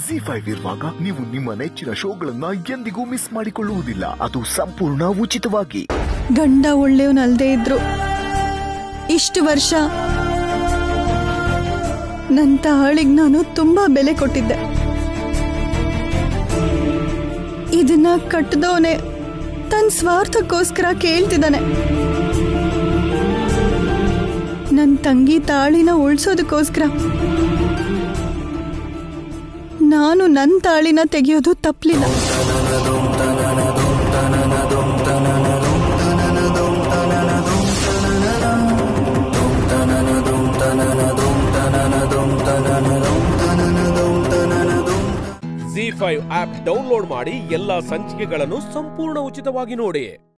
G five ಇರುವಾಗ ನೀವು ನಿಮ್ಮ ನೆಚ್ಚಿನ ಶೋಗಳನ್ನ ಎಂದಿಗೂ ಮಿಸ್ ಮಾಡಿಕೊಳ್ಳುವುದಿಲ್ಲ ಅದು ಸಂಪೂರ್ಣ ಉಚಿತವಾಗಿ ಗಂಡ ಒಳ್ಳೆಯವನಲ್ದೇ ಇದ್ರು ಇಷ್ಟು ವರ್ಷ ನನ್ನ ತಾಳಿಗ್ ನಾನು ತುಂಬಾ ಬೆಲೆ ಕೊಟ್ಟಿದ್ದೆ ಇದನ್ನ ಕಟ್ಟದವನೆ ತನ್ನ ಸ್ವಾರ್ಥಕ್ಕೋಸ್ಕರ ಕೇಳ್ತಿದ್ದಾನೆ ನನ್ನ ತಂಗಿ ತಾಳಿನ ಉಳ್ಸೋದಕ್ಕೋಸ್ಕರ ನಾನು ನನ್ನ ತಾಳಿನ ತೆಗೆಯೋದು ತಪ್ಪಲಿಲ್ಲ ಜಿ ಫೈವ್ ಆಪ್ ಡೌನ್ಲೋಡ್ ಮಾಡಿ ಎಲ್ಲಾ ಸಂಚಿಕೆಗಳನ್ನು ಸಂಪೂರ್ಣ ಉಚಿತವಾಗಿ ನೋಡಿ